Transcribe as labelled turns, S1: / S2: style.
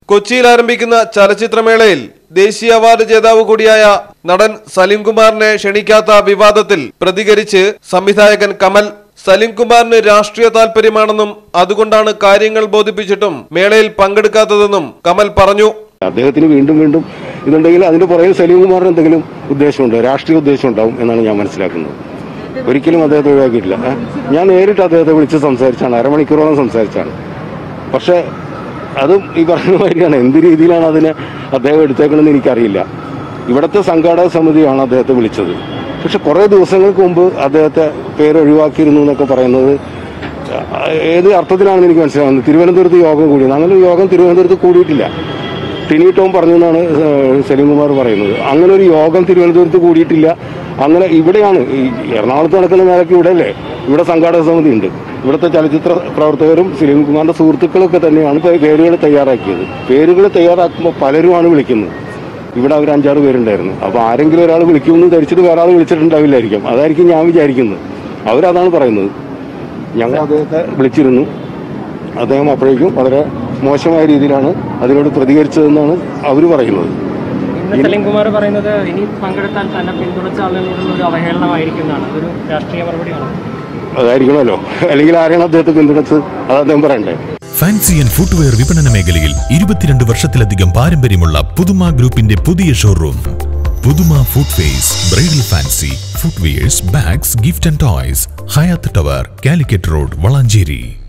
S1: കൊച്ചിയിൽ ആരംഭിക്കുന്ന ചലച്ചിത്രമേളയിൽ ദേശീയ അവാർഡ് ജേതാവ് കൂടിയായ നടൻ സലീംകുമാറിനെ ക്ഷണിക്കാത്ത വിവാദത്തിൽ പ്രതികരിച്ച് സംവിധായകൻ കമൽ സലീംകുമാറിന് രാഷ്ട്രീയ താൽപര്യമാണെന്നും അതുകൊണ്ടാണ് കാര്യങ്ങൾ ബോധിപ്പിച്ചിട്ടും മേളയിൽ പങ്കെടുക്കാത്തതെന്നും കമൽ പറഞ്ഞു
S2: അദ്ദേഹത്തിന് വീണ്ടും വീണ്ടും ഇതുണ്ടെങ്കിൽ അതിന്റെ പുറകിൽ സലീം കുമാറിന് എന്തെങ്കിലും ഉദ്ദേശമുണ്ട് രാഷ്ട്രീയ ഉദ്ദേശം ഉണ്ടാവും എന്നാണ് ഞാൻ മനസ്സിലാക്കുന്നത് ഒരിക്കലും അദ്ദേഹത്തെ ഒഴിവാക്കിയിട്ടില്ല ഏ? ഞാൻ നേരിട്ട് അദ്ദേഹത്തെ വിളിച്ച് സംസാരിച്ചാണ് അരമണിക്കൂറോളം സംസാരിച്ചാണ് പക്ഷേ അതും ഈ പറഞ്ഞ മാതിരിയാണ് എന്ത് രീതിയിലാണ് അതിനെ അദ്ദേഹം എടുത്തേക്കണമെന്ന് എനിക്കറിയില്ല ഇവിടുത്തെ സംഘാടക സമിതിയാണ് അദ്ദേഹത്തെ വിളിച്ചത് പക്ഷെ കുറേ ദിവസങ്ങൾക്ക് മുമ്പ് അദ്ദേഹത്തെ പേര് ഒഴിവാക്കിയിരുന്നു എന്നൊക്കെ പറയുന്നത് ആ, ഏത് അർത്ഥത്തിലാണെന്ന് എനിക്ക് മനസ്സിലാവുന്നത് തിരുവനന്തപുരത്ത് യോഗം കൂടിയത് അങ്ങനെ ഒരു യോഗം തിരുവനന്തപുരത്ത് കൂടിയിട്ടില്ല ടിനി ടോം പറഞ്ഞു എന്നാണ് ഏഹ്, സലീംകുമാർ പറയുന്നത് അങ്ങനെ ഒരു യോഗം തിരുവനന്തപുരത്ത് കൂടിയിട്ടില്ല അങ്ങനെ ഇവിടെയാണ് ഈ എറണാകുളത്ത് നടക്കുന്ന മേലക്ക് ഇവിടെ അല്ലേ ഇവിടെ സംഘാടക സമിതി ഉണ്ട് ഇവിടുത്തെ ചലച്ചിത്ര പ്രവർത്തകരും സലീംകുമാറിന്റെ സുഹൃത്തുക്കളൊക്കെ തന്നെയാണ് പേ- പേരുകൾ തയ്യാറാക്കിയത് പേരുകൾ തയ്യാറാക്കുമ്പോൾ പലരുമാണ് വിളിക്കുന്നത് ഇവിടെ അവർ അഞ്ചാറ് പേരുണ്ടായിരുന്നു അപ്പോൾ ആരെങ്കിലും ഒരാൾ വിളിക്കുമെന്ന് ധരിച്ചിട്ട് വേറെ ആൾ വിളിച്ചിട്ടുണ്ടാവില്ലായിരിക്കും അതായിരിക്കും ഞാൻ വിചാരിക്കുന്നത് അവരതാണ് പറയുന്നത് ഞങ്ങൾ അദ്ദേഹത്തെ വിളിച്ചിരുന്നു അദ്ദേഹം അപ്പോഴേക്കും വളരെ മോശമായ രീതിയിലാണ് അതിനോട് പ്രതികരിച്ചതെന്നാണ് അവർ പറയുന്നത്
S3: ഇന്ന് സലീംകുമാർ പറയുന്നത് ഇനി പങ്കെടുത്താൽ തന്നെ പിന്തുണച്ച ആളുകളോടുള്ള ഒരു അവഹേളനമായിരിക്കും എന്നാണ് അതൊരു രാഷ്ട്രീയ മറുപടിയാണ്
S2: അതായിരിക്കണമല്ലോ അല്ലെങ്കിൽ ആരെയാണ് അദ്ദേഹത്തെ പിന്തുണച്ചത് അത് അദ്ദേഹം പറയണ്ടേ
S4: ഫാൻസി ആൻഡ് ഫുട്വെയർ വിപണന മേഖലയിൽ ഇരുപത്തിരണ്ട് വർഷത്തിലധികം പാരമ്പര്യമുള്ള പുതുമ ഗ്രൂപ്പിന്റെ പുതിയ showroom Puthuma footways bridal fancy footwears bags gift and toys Hayath tower Calicut road Valanchery